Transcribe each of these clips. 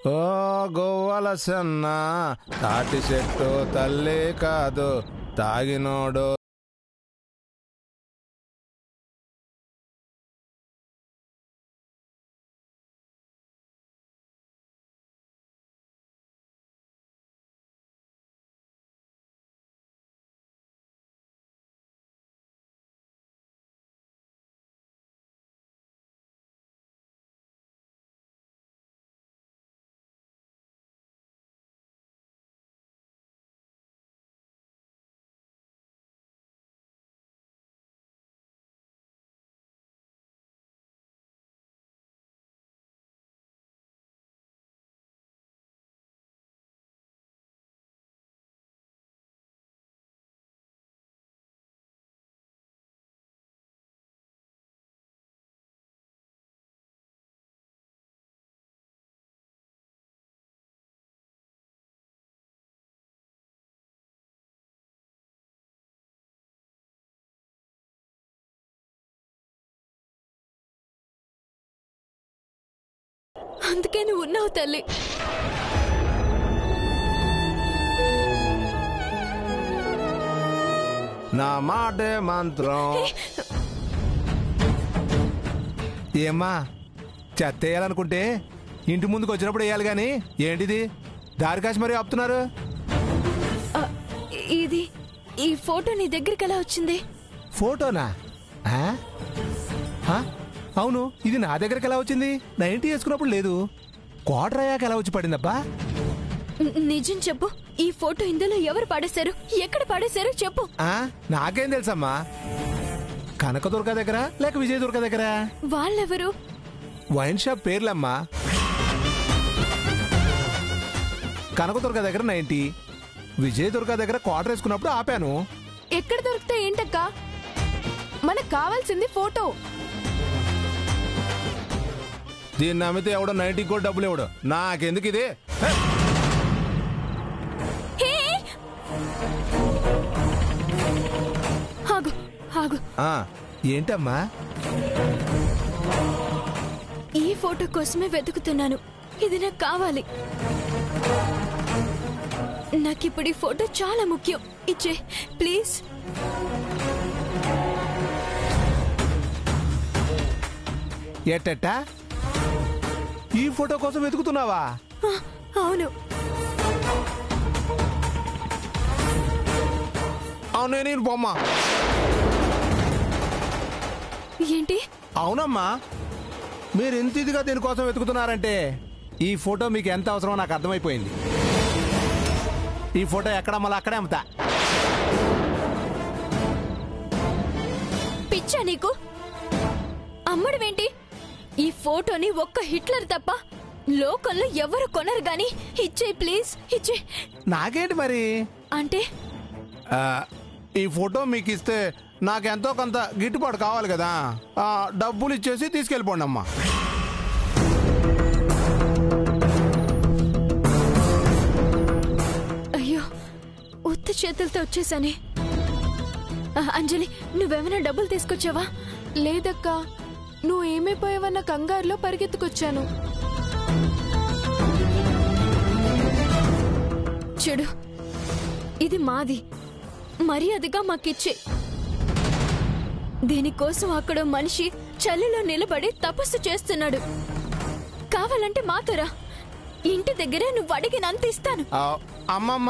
ఓ గోవల సన్న తాటి చెట్టు తల్లి కాదు తాగినోడు అందుకే నువ్వు ఉన్నావు తల్లి నా మాటే మంత్రం ఏమ్మా చెత్త వేయాలనుకుంటే ఇంటి ముందుకు వచ్చినప్పుడు వేయాలి కానీ ఏంటిది దారి కాసి మరీ ఆపుతున్నారు ఆ, ఇది ఈ ఫోటో నీ దగ్గరికి ఎలా వచ్చింది ఫోటోనా ఆ? ఆ? అవును ఇది నా దగ్గరికి ఎలా వచ్చింది నైన్టీ వేసుకున్నప్పుడు లేదు క్వార్టర్ అయ్యాక ఎలా వచ్చి పడిందబ్బా ని- నిజం చెప్పు ఈ ఫోటో ఇందులో ఎవరు పాడేశారు ఎక్కడ పాడేశారు చెప్పు ఆ? నాకేం తెలుసమ్మా కనకదుర్గ దగ్గర లేక విజయదుర్గ దగ్గర వాళ్ళెవరు వైన్ షాప్ పేర్లమ్మా కనకదుర్గ దగ్గర నైన్టీ విజయదుర్గ దగ్గర క్వార్టర్ వేసుకున్నప్పుడు ఆపాను ఎక్కడ దొరికితే ఏంటక్క మనకు కావాల్సింది ఫోటో దీన్ని అమ్మితే ఎవడో నైన్టీ కూడా డబ్బులు ఇవ్వడు నాకెందుకు ఇది హే! హే! ఆగు ఆగు ఆ, ఏంటమ్మా ఈ ఫోటో కోసమే వెతుకుతున్నాను ఇది నాకు కావాలి నాకిప్పుడు ఈ ఫోటో చాలా ముఖ్యం ఇచ్చే ప్లీజ్ ఎట్టెట్టా ఈ ఫోటో కోసం వెతుకుతున్నావా ఆ, అవును అవునే నేను బొమ్మ ఏంటి అవునమ్మా మీరు ఎంత ఇదిగా దీనికోసం వెతుకుతున్నారంటే ఈ ఫోటో మీకు ఎంత అవసరమో నాకు అర్థమైపోయింది ఈ ఫోటో ఎక్కడ మళ్ళీ అక్కడే అమ్ముతా పిచ్చా నీకు అమ్మడమేంటి ఈ ఫోటోని ఒక్క హిట్లర్ తప్ప లోకంలో ఎవరు కొనరు గాని ఇచ్చే ప్లీజ్ ఇచ్చే నాకేంటి మరి అంటే ఆ, ఈ ఫోటో మీకు ఇస్తే నాకెంతో కొంత గిట్టుబాటు కావాలి కదా ఆ, డబ్బులు ఇచ్చేసి తీసుకెళ్ళిపోండి అమ్మా అయ్యో ఉత్త చేతులతో వచ్చేసానే ఆ, అంజలి నువ్వేమైనా డబ్బులు తీసుకొచ్చావా లేదక్కా నువ్వు ఏమైపోయావన్న కంగారులో పరిగెత్తుకొచ్చాను చెడు ఇది మాది మర్యాదగా మాకిచ్చే దీనికోసం అక్కడ మనిషి చలిలో నిలబడి తపస్సు చేస్తున్నాడు కావాలంటే మాతోరా ఇంటి దగ్గరే నువ్వు అడిగినంత ఇస్తాను ఆ, అమ్మమ్మ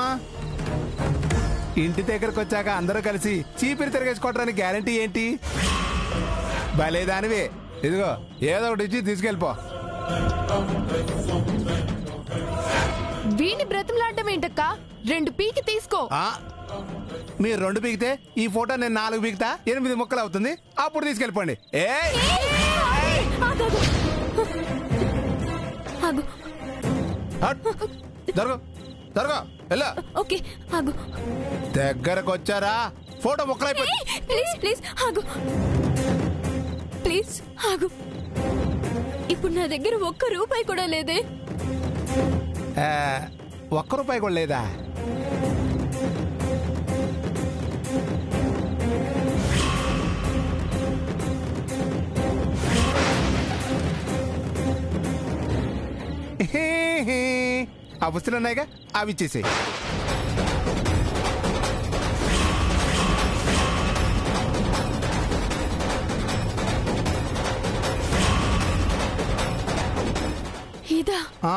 ఇంటి దగ్గరకు వచ్చాక అందరూ కలిసి చీపిరి తిరగేసుకోవడానికి గ్యారంటీ ఏంటి భలే దానివే ఇదిగో ఏదో ఒకటి ఇచ్చి తీసుకెళ్ళిపో వీణ్ణి బ్రతిమలాడటం ఏంటక్కా రెండు పీకి తీసుకో ఆ, మీరు రెండు పీకితే ఈ ఫోటో నేను నాలుగు పీకుతా ఎనిమిది ముక్కలు అవుతుంది అప్పుడు తీసుకెళ్ళిపోండి ఏ ఆగు, ఆగు. ఆగు జరుగు జరుగు వెళ్ళు ఓకే ఆగు దగ్గరకు వచ్చారా ఫోటో ముక్కలైపోయి ఏయ్, ప్లీజ్ ప్లీజ్ ఆగు ప్లీజ్ ఆగు ఇప్పుడు నా దగ్గర ఒక్క రూపాయి కూడా లేదే ఆ, ఒక్క రూపాయి కూడా లేదా హే, హే. ఆ పుస్తలు ఉన్నాయిగా అవి ఇచ్చేసేయి ఇదా ఆ,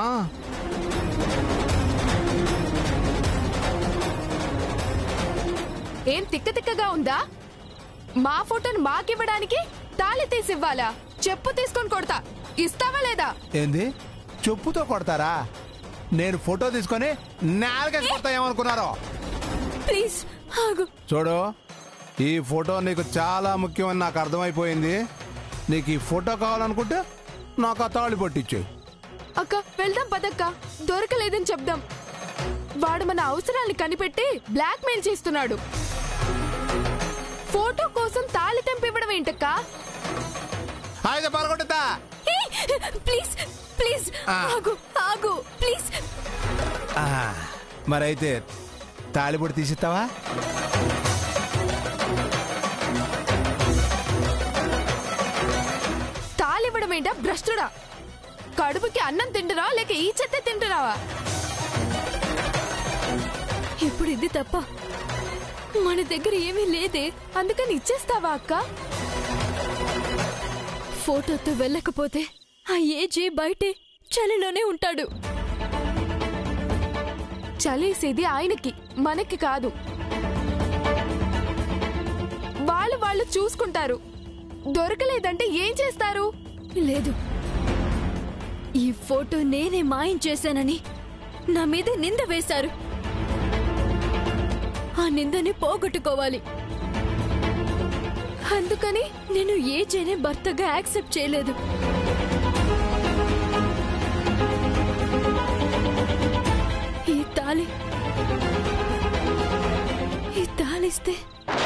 ఏం తిక్క తిక్కగా ఉందా మా ఫోటోని మాకివ్వడానికి తాళి తీసి ఇవ్వాలా చెప్పు తీసుకొని కొడతా ఇస్తావా లేదా ఏంది చెప్పుతో కొడతారా నేను ఫోటో తీసుకొని నేలకేసి కొడతా ఏమనుకున్నారో ప్లీజ్ ఆగు చూడు ఈ ఫోటో నీకు చాలా ముఖ్యమని నాకు అర్థమైపోయింది నీకు ఈ ఫోటో కావాలనుకుంటే నాకు ఆ తాళి పట్టించేయి అక్క వెళ్దాం పదక్క దొరకలేదని చెప్దాం వాడు మన అవసరాల్ని కనిపెట్టి బ్లాక్ మెయిల్ చేస్తున్నాడు ఫోటో కోసం తాళి తెంపివ్వడం ఏంటక్క అయితే పాల్గొట్టా ఏయ్, ప్లీజ్ ప్లీజ్ ఆ. ఆగు ఆగు ప్లీజ్ మరైతే తాళిబొడి తీసిస్తావా తాళివ్వడం ఏంటా భ్రష్టుడా కడుపుకి అన్నం తింటున్నావా లేక ఈ చెత్త తింటున్నావా ఇప్పుడు ఇది తప్ప మన దగ్గర ఏమీ లేదే అందుకని ఇచ్చేస్తావా అక్క ఫోటోతో వెళ్ళకపోతే ఆ ఏజీ బయటే చలిలోనే ఉంటాడు చలేసేది ఆయనకి మనకి కాదు వాళ్ళు వాళ్ళు చూసుకుంటారు దొరకలేదంటే ఏం చేస్తారు లేదు ఈ ఫోటో నేనే మాయం చేశానని నా మీద నింద వేశారు ఆ నిందని పోగొట్టుకోవాలి అందుకని నేను ఏజేనే భర్తగా యాక్సెప్ట్ చేయలేదు ఈ తాళి ఈ తాళిస్తే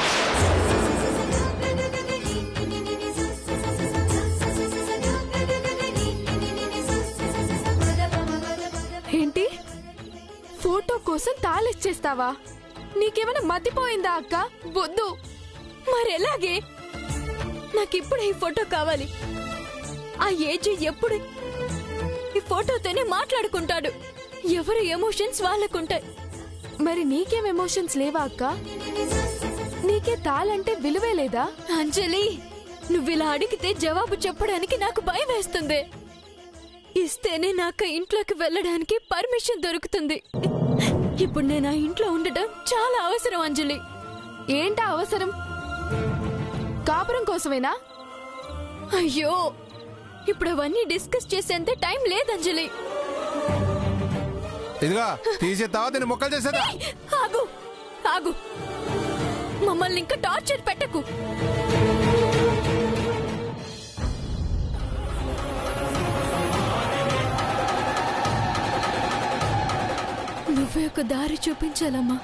ఏంటి ఫోటో కోసం తాళిచ్చేస్తావా నీకేమైనా మతిపోయిందా అక్క వద్దు మరెలాగే నాకిప్పుడు ఈ ఫోటో కావాలి ఆ ఏజీ ఎప్పుడు ఈ ఫోటోతోనే మాట్లాడుకుంటాడు ఎవరి ఎమోషన్స్ వాళ్ళకుంటాయి మరి నీకేం ఎమోషన్స్ లేవా అక్క నీకే తాళంటే విలువే లేదా అంజలి నువ్విలా అడిగితే జవాబు చెప్పడానికి నాకు భయం వేస్తుంది ఇస్తేనే నాకు ఆ ఇంట్లోకి వెళ్ళడానికి పర్మిషన్ దొరుకుతుంది ఇప్పుడు నేను ఆ ఇంట్లో ఉండటం చాలా అవసరం అంజలి ఏంటా అవసరం కాపురం కోసమేనా అయ్యో ఇప్పుడు అవన్నీ డిస్కస్ చేసేంత టైం లేదు అంజలి ఇదిగో తీసేస్తావా దీన్ని ముక్కలు చేసేదా ఆగు ఆగు మమ్మల్ని ఇంకా టార్చర్ పెట్టకు నువ్వే ఒక దారి చూపించాలమ్మా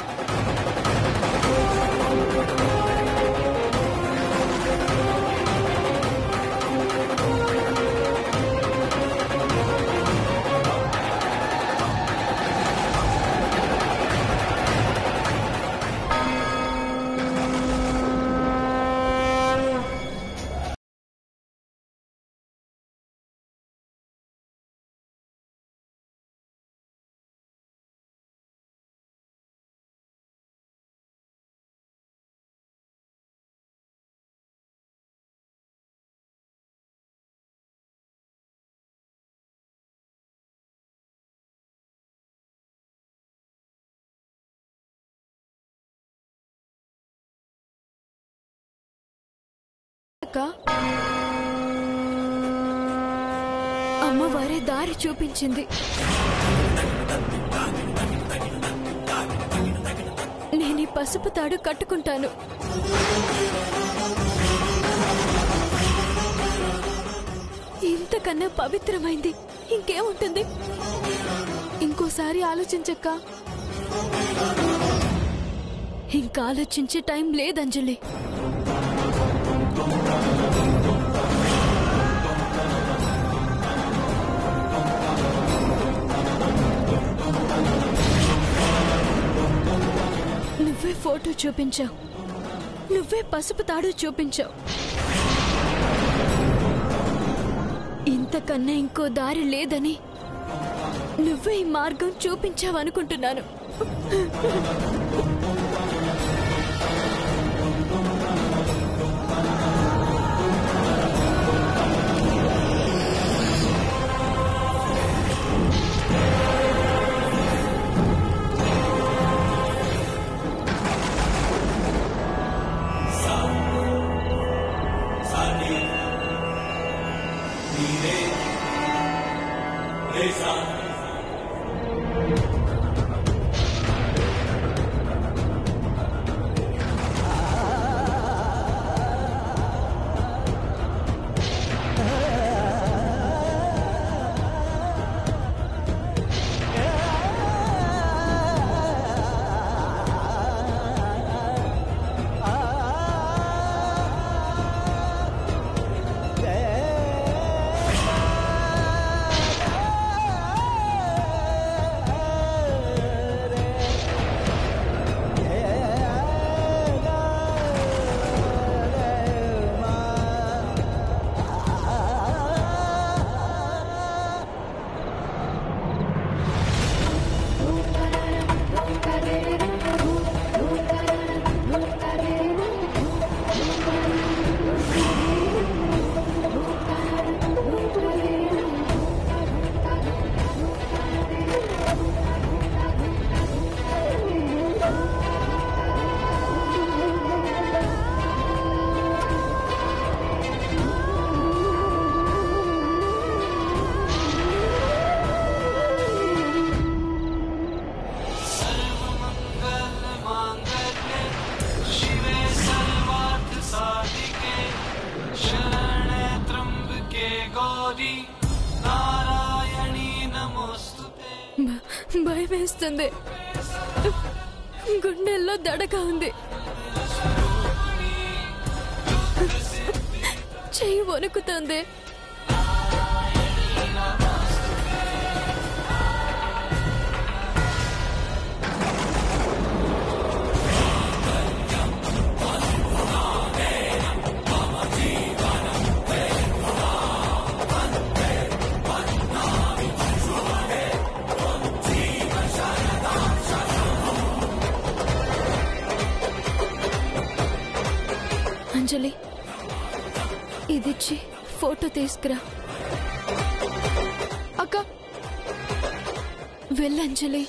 అక్క అమ్మవారే దారి చూపించింది నేను ఈ పసుపు తాడు కట్టుకుంటాను ఇంతకన్నా పవిత్రమైంది ఇంకేముంటుంది ఇంకోసారి ఆలోచించక్క ఇంకా ఆలోచించే టైం లేదంజలి నువ్వే ఫోటో చూపించావు నువ్వే పసుపు తాడు చూపించావు ఇంతకన్నా ఇంకో దారి లేదని నువ్వే ఈ మార్గం చూపించావనుకుంటున్నాను शिवे सर्वार्थ साधिके शरणे त्र्यंबके गौरी नारायणी नमोस्तुते భ- భయం వేస్తుంది గుండెల్లో దడగా ఉంది చెయ్యి వణుకుతుంది అంజలి ఇదిచ్చి ఫోటో తీసుకురా అక్క వెళ్ళంజలి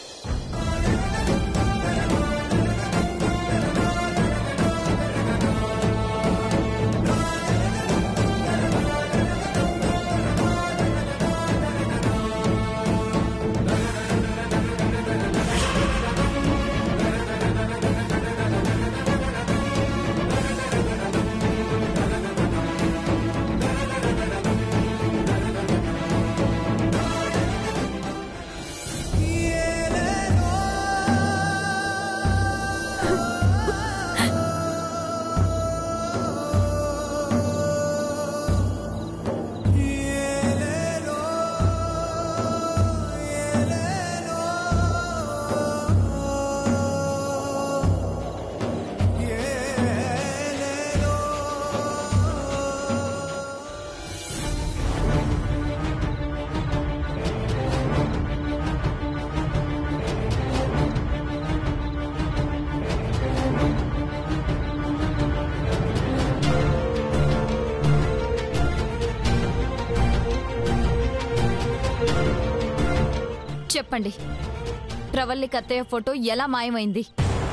చెప్పండి ప్రవల్లిక అత్తయ్య ఫోటో ఎలా మాయమైంది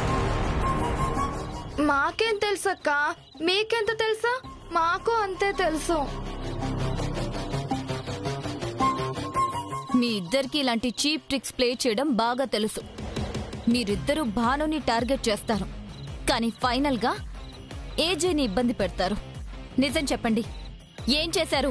మాకేం తెలుసక్క మీకెంత తెలుసా మాకు అంతే తెలుసు మీ ఇద్దరికి ఇలాంటి చీప్ ట్రిక్స్ ప్లే చేయడం బాగా తెలుసు మీరిద్దరూ భానుని టార్గెట్ చేస్తారు కానీ ఫైనల్ గా ఏజేని ఇబ్బంది పెడతారు నిజం చెప్పండి ఏం చేశారు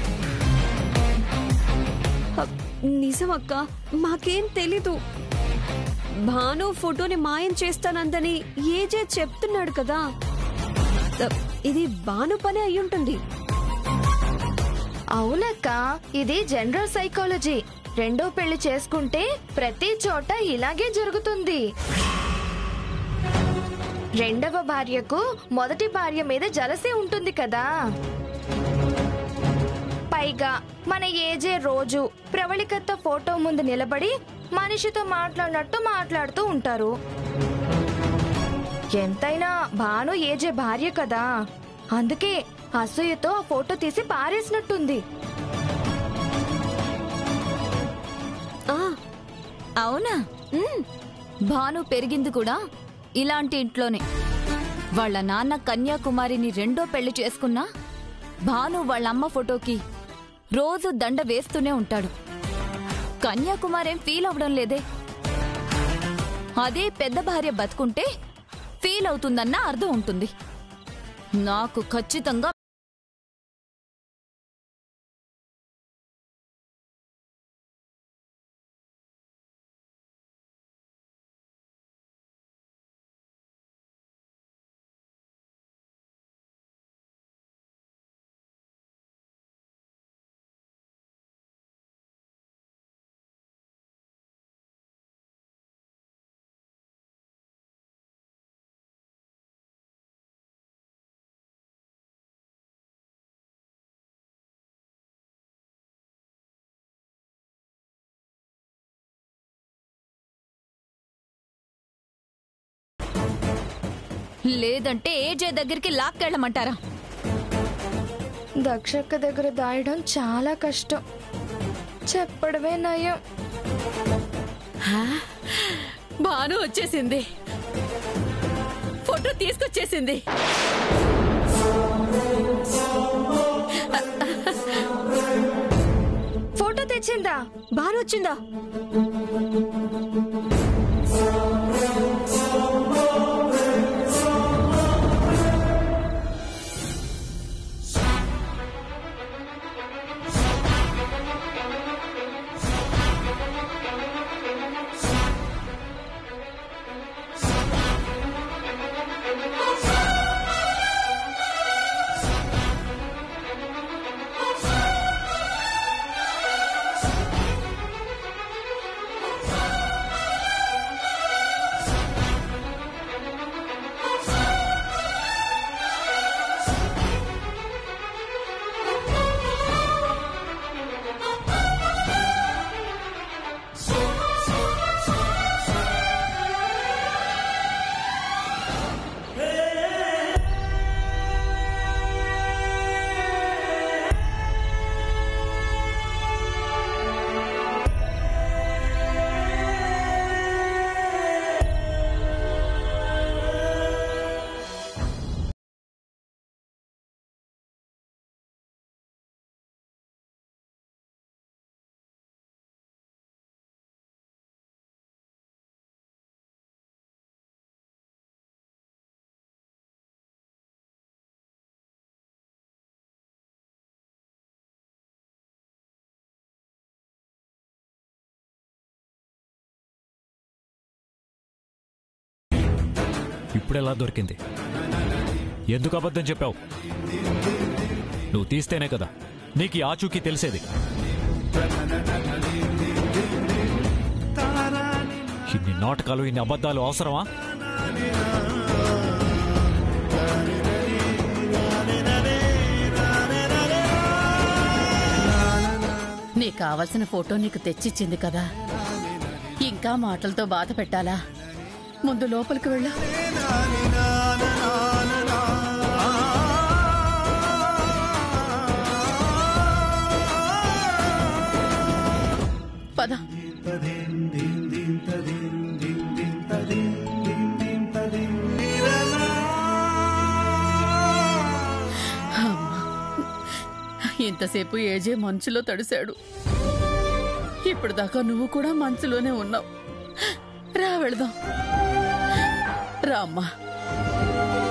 నిజమక్క మాకేం తెలీదు భాను ఫోటోని మాయం చేస్తానందని ఏజే చెప్తున్నాడు కదా ద- ఇది భాను పని అయ్యుంటుంది అవునక్క ఇది జనరల్ సైకాలజీ రెండో పెళ్లి చేసుకుంటే ప్రతి చోట ఇలాగే జరుగుతుంది రెండవ భార్యకు మొదటి భార్య మీద జలసే ఉంటుంది కదా పైగా మన ఏజే రోజు ప్రవళికత్త ఫోటో ముందు నిలబడి మనిషితో మాట్లాడినట్టు మాట్లాడుతూ ఉంటారు ఎంతైనా భాను ఏజే భార్య కదా అందుకే అసూయతో ఆ ఫోటో తీసి పారేసినట్టుంది ఆ, అవునా మ్మ్. భాను పెరిగింది కూడా ఇలాంటి ఇంట్లోనే వాళ్ళ నాన్న కన్యాకుమారిని రెండో పెళ్లి చేసుకున్నా భాను వాళ్ళ అమ్మ ఫోటోకి రోజు దండ వేస్తూనే ఉంటాడు కన్యాకుమారేం ఫీల్ అవడం లేదే అదే పెద్ద భార్య బతుకుంటే ఫీల్ అవుతుందన్న అర్థం ఉంటుంది నాకు ఖచ్చితంగా లేదంటే ఏజే దగ్గరికి లాక్కెళ్ళమంటారా దక్షక్క దగ్గర దాయడం చాలా కష్టం చెప్పడమే నయం భాను వచ్చేసింది ఫోటో తీసుకొచ్చేసింది ఫోటో తెచ్చిందా భాను వచ్చిందా ఇప్పుడెలా దొరికింది ఎందుకు అబద్ధం చెప్పావు నువ్వు తీస్తేనే కదా నీకు ఈ ఆచూకీ తెలిసేది ఇన్ని నాటకాలు ఇన్ని అబద్ధాలు అవసరమా నీకు కావలసిన ఫోటో నీకు తెచ్చిచ్చింది కదా ఇంకా మాటలతో బాధ పెట్టాలా ముందు లోపలికి వెళ్ళు పద అమ్మా. ఇంతసేపు ఏజే మంచులో తడిశాడు ఇప్పుడు దాకా నువ్వు కూడా మంచులోనే ఉన్నావు రా వెళదాం రా అమ్మా